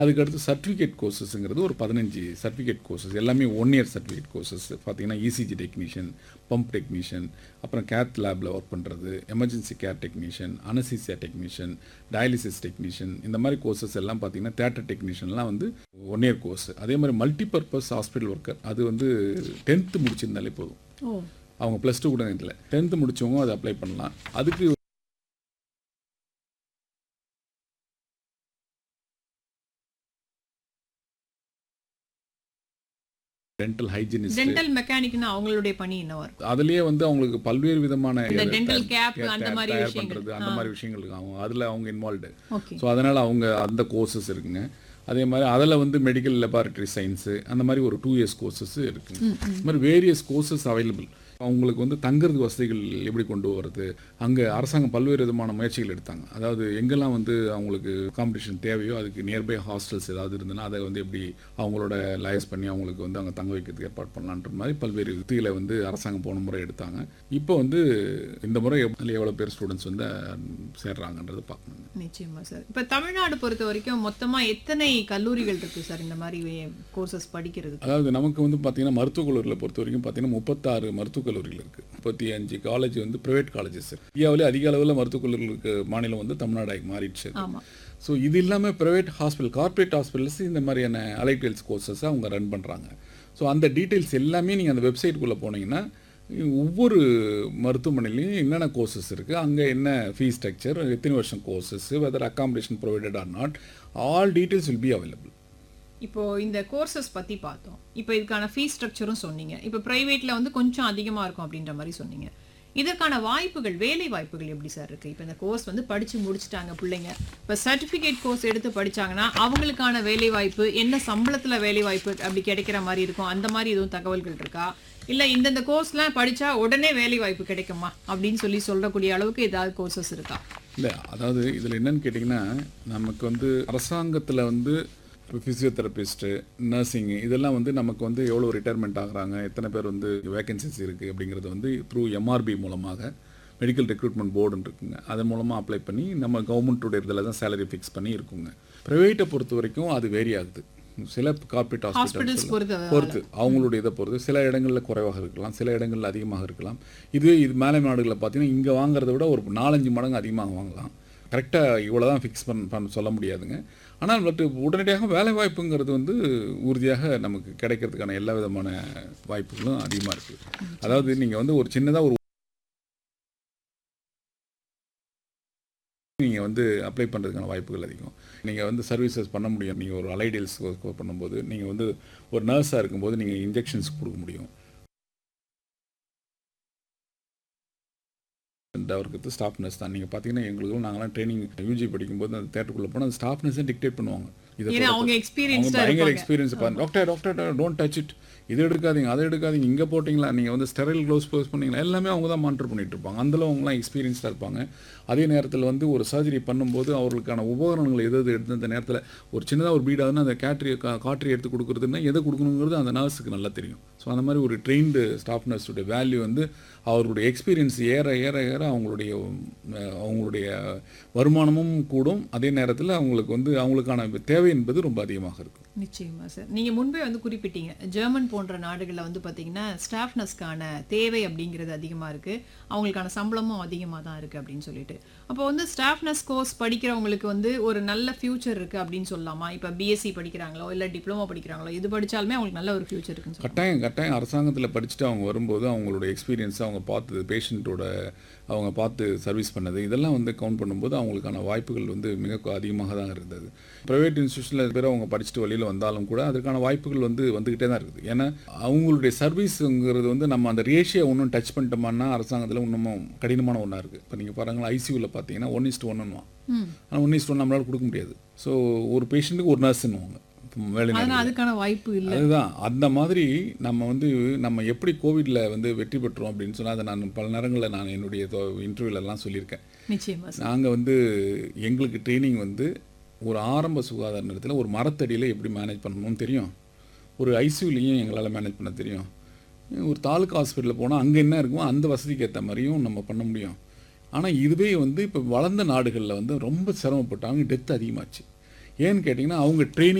அதுக்கடுத்து சர்டிஃபிகேட் கோர்சஸ்ங்கிறது ஒரு பதினஞ்சு சர்டிஃபிகேட் கோர்சஸ் எல்லாமே ஒன் இயர் சர்டிஃபிகேட் கோர்சஸ் பார்த்தீங்கன்னா இசிஜி டெக்னீஷியன் பம்ப் டெக்னீஷியன் அப்புறம் கேத் லேபில் ஒர்க் பண்ணுறது emergency care technician anaesthesia technician dialysis technician இந்த மாதிரி கோர்சஸ் எல்லாம் பார்த்தீங்கன்னா தேட்டர் டெக்னீஷியன்லாம் வந்து ஒன் இயர் கோர்ஸ் அதே மாதிரி மல்டிபர்பஸ் ஹாஸ்பிட்டல் ஒர்க்கர் அது வந்து டென்த்து முடிச்சிருந்தாலே போதும் ஓ அவங்க ப்ளஸ் டூ கூட இல்லை டென்த்து முடிச்சவங்க அதை அப்ளை பண்ணலாம் அதுக்கு டென்டல் ஹைஜீனிஸ்ட் டென்டல் மெக்கானிக்னா அவங்களுடைய பணி என்னவா இருக்கும் அதுலயே வந்து அவங்களுக்கு பல்வேறு விதமான இந்த இது dental தயார் cap அந்த தயார் மாதிரி தயார் விஷயங்கள். பண்றது அந்த மாதிரி விஷயங்கள் இருக்கு அவங்க அதுல அவங்க இன்வால்வ்டு ஓகே ஸோ அதனால அவங்க அந்த கோர்சஸ் இருக்குங்க அதே மாதிரி அதில் வந்து மெடிக்கல் லெபார்ட்டரி சயின்ஸு அந்த மாதிரி ஒரு டூ இயர்ஸ் கோர்சஸ் இருக்குங்க இந்த மாதிரி வேரியஸ் கோர்சஸ் அவைலபிள் அவங்களுக்கு வந்து தங்குறதுக்கு வசதிகள் எப்படி கொண்டு வரது அங்கே அரசாங்கம் பல்வேறு விதமான முயற்சிகள் எடுத்தாங்க அதாவது எங்கெல்லாம் வந்து அவங்களுக்கு காம்படிஷன் தேவையோ அதுக்கு நியர்பை ஹாஸ்டல்ஸ் ஏதாவது இருந்ததுன்னா அதை வந்து எப்படி அவங்களோட லைஸ் பண்ணி அவங்களுக்கு வந்து அங்கே தங்க வைக்கிறதுக்கு ஏற்பாடு பண்ணலான்ற மாதிரி பல்வேறு யுக்திகளை வந்து அரசாங்கம் போன முறை எடுத்தாங்க இப்போ வந்து இந்த முறை அதில் எவ்வளோ பேர் ஸ்டூடெண்ட்ஸ் வந்து சேர்றாங்கன்றது பார்க்கணுங்க நிச்சயமா சார் இப்ப தமிழ்நாடு பொறுத்த வரைக்கும் மொத்தமா எத்தனை கல்லூரிகள் இருக்கு சார் இந்த மாதிரி கோர்சஸ் படிக்கிறதுக்கு அதாவது நமக்கு வந்து பார்த்தீங்கன்னா மருத்துவக் கல்லூரியில் பொறுத்த வரைக்கும் பார்த்தீங்கன்னா முப்பத்தாறு மருத்துவக் கல்லூரிகள் இருக்குது முப்பத்தி அஞ்சு காலேஜ் வந்து ப்ரைவேட் காலேஜஸ் இந்தியாவிலே அதிக அளவில் மருத்துவக் கல்லூரிகள் இருக்க மாநிலம் வந்து தமிழ்நாடாக மாறிடுச்சு ஆமா ஸோ இது இல்லாமல் ப்ரைவேட் ஹாஸ்பிட்டல் கார்ப்பரேட் ஹாஸ்பிட்டல்ஸ் இந்த மாதிரியான அலைட்டெல்ஸ் கோர்சஸை அவங்க ரன் பண்ணுறாங்க ஸோ அந்த டீட்டெயில்ஸ் எல்லாமே நீங்கள் அந்த வெப்சைட்டுக்குள்ளே போனீங்கன்னா ஒவ்வொரு மருத்துவமனையிலையும் என்னென்ன கோர்சஸ் இருக்குது அங்கே என்ன ஃபீஸ் ஸ்ட்ரக்சர் எத்தனை வருஷம் courses whether accommodation provided or not all details will be available இப்போ இந்த கோர்சஸ் பத்தி பார்த்தோம் இப்போ இதுக்கான ஃபீஸ் ஸ்ட்ரக்சரும் சொன்னீங்க இப்போ பிரைவேட்ல வந்து கொஞ்சம் அதிகமா இருக்கும் அப்படின்ற மாதிரி சொன்னீங்க இதற்கான வாய்ப்புகள் வேலை வாய்ப்புகள் எப்படி சார் இருக்கு இப்போ இந்த கோர்ஸ் வந்து படிச்சு முடிச்சிட்டாங்க பிள்ளைங்க இப்போ சர்டிஃபிகேட் கோர்ஸ் எடுத்து படிச்சாங்கன்னா அவங்களுக்கான வேலை வாய்ப்பு என்ன சம்பளத்துல வேலை வாய்ப்பு அப்படி கிடைக்கிற மாதிரி இருக்கும் அந்த மாதிரி எதுவும் தகவல்கள் இருக்கா இல்ல இந்தந்த கோர்ஸ்லாம் படிச்சா உடனே வேலை வாய்ப்பு கிடைக்குமா அப்படின்னு சொல்லி சொல்லக்கூடிய அளவுக்கு ஏதாவது கோர்சஸ் இருக்கா இல்லை அதாவது இதில் என்னன்னு கேட்டிங்கன்னா நமக்கு வந்து அரசாங்கத்தில் வந்து ஃபிசியோதெரபிஸ்ட்டு நர்சிங்கு இதெல்லாம் வந்து நமக்கு வந்து எவ்வளோ ரிட்டையர்மெண்ட் ஆகுறாங்க எத்தனை பேர் வந்து வேகன்சிஸ் இருக்குது அப்படிங்கிறது வந்து த்ரூ எம்ஆர்பி மூலமாக மெடிக்கல் ரெக்ரூட்மெண்ட் போர்டுன்னு இருக்குங்க அதன் மூலமாக அப்ளை பண்ணி நம்ம கவர்மெண்ட்டோட இதில் தான் சேலரி ஃபிக்ஸ் பண்ணி இருக்குங்க ப்ரைவேட்டை பொறுத்த வரைக்கும் அது வேரி ஆகுது சில கார்பரேட் ஹாஸ்பிட்டல்ஸ் ஹாஸ்பிட்டல்ஸ் பொறுத்த பொறுத்து அவங்களுடைய இதை பொறுத்து சில இடங்களில் குறைவாக இருக்கலாம் சில இடங்களில் அதிகமாக இருக்கலாம் இதுவே இது மேலை நாடுகளில் பார்த்தீங்கன்னா இங்கே வாங்குறத விட ஒரு நாலஞ்சு மடங்கு அதிகமாக வாங்கலாம் கரெக்டாக இவ்வளோ தான் ஃபிக்ஸ் பண்ண பண்ண சொல்ல முடியாதுங்க ஆனால் பட் உடனடியாக வேலை வாய்ப்புங்கிறது வந்து உறுதியாக நமக்கு கிடைக்கிறதுக்கான எல்லா விதமான வாய்ப்புகளும் அதிகமாக இருக்குது அதாவது நீங்கள் வந்து ஒரு சின்னதாக ஒரு நீங்கள் வந்து அப்ளை பண்ணுறதுக்கான வாய்ப்புகள் அதிகம் நீங்கள் வந்து சர்வீசஸ் பண்ண முடியும் நீங்கள் ஒரு அலைடியல்ஸ் பண்ணும்போது நீங்கள் வந்து ஒரு நர்ஸாக இருக்கும்போது நீங்கள் இன்ஜெக்ஷன்ஸ் கொடுக்க முடியும் அவருக்கு ஸ்டாஃப் நர்ஸ் தான் நீங்கள் பார்த்தீங்கன்னா எங்களுக்கும் நாங்களாம் ட்ரைனிங் யூஜி படிக்கும்போது அந்த தேட்டருக்குள்ளே போனால் அந்த ஸ்டாஃப் நர்ஸே டிக்டேட் பண்ணுவாங்க இதை ஏன்னா அவங்க அவங்க எக்ஸ்பீரியன்ஸ்டா பயங்கர இருப்பாங்க எக்ஸ்பீரியன்ஸ் பாருங்க doctor doctor don't touch it இது எடுக்காதீங்க அதை எடுக்காதீங்க இங்கே போட்டிங்களா நீங்கள் வந்து ஸ்டெரைல் க்ளோஸ் க்ளோஸ் பண்ணீங்களா எல்லாமே அவங்க தான் மானிட்டர் பண்ணிட்டு இருப்பாங்க அந்தளவு அவங்களாம் எக்ஸ்பீரியன்ஸ்டாக இருப்பாங்க அதே நேரத்தில் வந்து ஒரு சர்ஜரி பண்ணும்போது அவர்களுக்கான உபகரணங்கள் எது எது எடுத்து அந்த நேரத்தில் ஒரு சின்னதாக ஒரு பீடாதுன்னா அந்த கேட்ரி காட்ரி எடுத்து கொடுக்குறதுன்னா எதை கொடுக்கணுங்கிறது அந்த நர்ஸுக்கு நல்லா தெரியும் ஸோ அந்த மாதிரி ஒரு ட்ரெயின்டு ஸ்டாஃப் நர்ஸுடைய வேல்யூ வந்து அவர்களுடைய எக்ஸ்பீரியன்ஸ் ஏற ஏற ஏற அவங்களுடைய அஹ், அவங்களுடைய வருமானமும் கூடும் அதே நேரத்தில் அவங்களுக்கு வந்து அவங்களுக்கான தேவை என்பது ரொம்ப அதிகமாக இருக்கும் நிச்சயமா சார் நீங்க முன்பே வந்து குறிப்பிட்டீங்க ஜெர்மன் போன்ற நாடுகளில் வந்து பாத்தீங்கன்னா ஸ்டாஃப் நர்ஸ்க்கான தேவை அப்படிங்கிறது அதிகமா இருக்கு அவங்களுக்கான சம்பளமும் அதிகமா தான் இருக்கு அப்படின்னு சொல்லிட்டு அப்போ வந்து ஸ்டாஃப் நர்ஸ் கோர்ஸ் படிக்கிறவங்களுக்கு வந்து ஒரு நல்ல ஃபியூச்சர் இருக்கு அப்படின்னு சொல்லலாமா இப்போ பிஎஸ்சி படிக்கிறாங்களோ இல்ல டிப்ளமோ படிக்கிறாங்களோ இது படிச்சாலுமே அவங்களுக்கு நல்ல ஒரு ஃபியூச்சர் இருக்குன்னு சொல்லலாம் கட்டாயம் கட்டாயம் அரசாங்கத்தில் படிச்சுட்டு அவங்க வரும்போது அவங்களோட எக்ஸ்பீரியன்ஸ் அவங்க பார்த்தது பேஷண்ட்டோட அவங்க பார்த்து சர்வீஸ் பண்ணது இதெல்லாம் வந்து கவுண்ட் பண்ணும்போது அவங்களுக்கான வாய்ப்புகள் வந்து மிக அதிகமாக தான் இருந்தது ப்ரைவேட் இன்ஸ்டியூஷனில் பேர் அவங்க படிச்சுட்டு வெளியில் வந்தாலும் கூட அதற்கான வாய்ப்புகள் வந்து வந்துக்கிட்டே தான் இருக்குது ஏன்னா அவங்களுடைய சர்வீஸுங்கிறது வந்து நம்ம அந்த ரேஷியை ஒன்றும் டச் பண்ணிட்டோம்னா அரசாங்கத்தில் இன்னமும் கடினமான ஒன்றா இருக்குது இப்போ நீங்கள் பாருங்களா ஐசியூவில் பார்த்தீங்கன்னா ஒன் இஸ்ட் ஒன்றுவான் ஆனால் ஒன் இஸ்ட் ஒன் நம்மளால் கொடுக்க முடியாது ஸோ ஒரு பேஷண்ட்டுக்கு ஒரு நர்ஸ்ன்னுவாங்க வேலை அதனால அதுக்கான வாய்ப்பு இல்லை அதுதான் அந்த மாதிரி நம்ம வந்து நம்ம எப்படி கோவிட்ல வந்து வெற்றி பெற்றோம் அப்படின்னு சொன்னால் அதை நான் பல நேரங்களில் நான் என்னுடைய இன்டர்வியூலெல்லாம் சொல்லியிருக்கேன் நிச்சயமா சார் நாங்கள் வந்து எங்களுக்கு ட்ரைனிங் வந்து ஒரு ஆரம்ப சுகாதார நிலையத்தில் ஒரு மரத்தடியில் எப்படி மேனேஜ் பண்ணணும்னு தெரியும் ஒரு ஐசியூலையும் எங்களால் மேனேஜ் பண்ண தெரியும் ஒரு தாலுக்கா ஹாஸ்பிட்டலில் போனால் அங்கே என்ன இருக்குமோ அந்த வசதிக்கு ஏற்ற மாதிரியும் நம்ம பண்ண முடியும் ஆனால் இதுவே வந்து இப்போ வளர்ந்த நாடுகளில் வந்து ரொம்ப சிரமப்பட்டாங்க டெத் அதிகமாச்சு ஏன்னு கேட்டிங்கன்னா அவங்க ட்ரைனிங்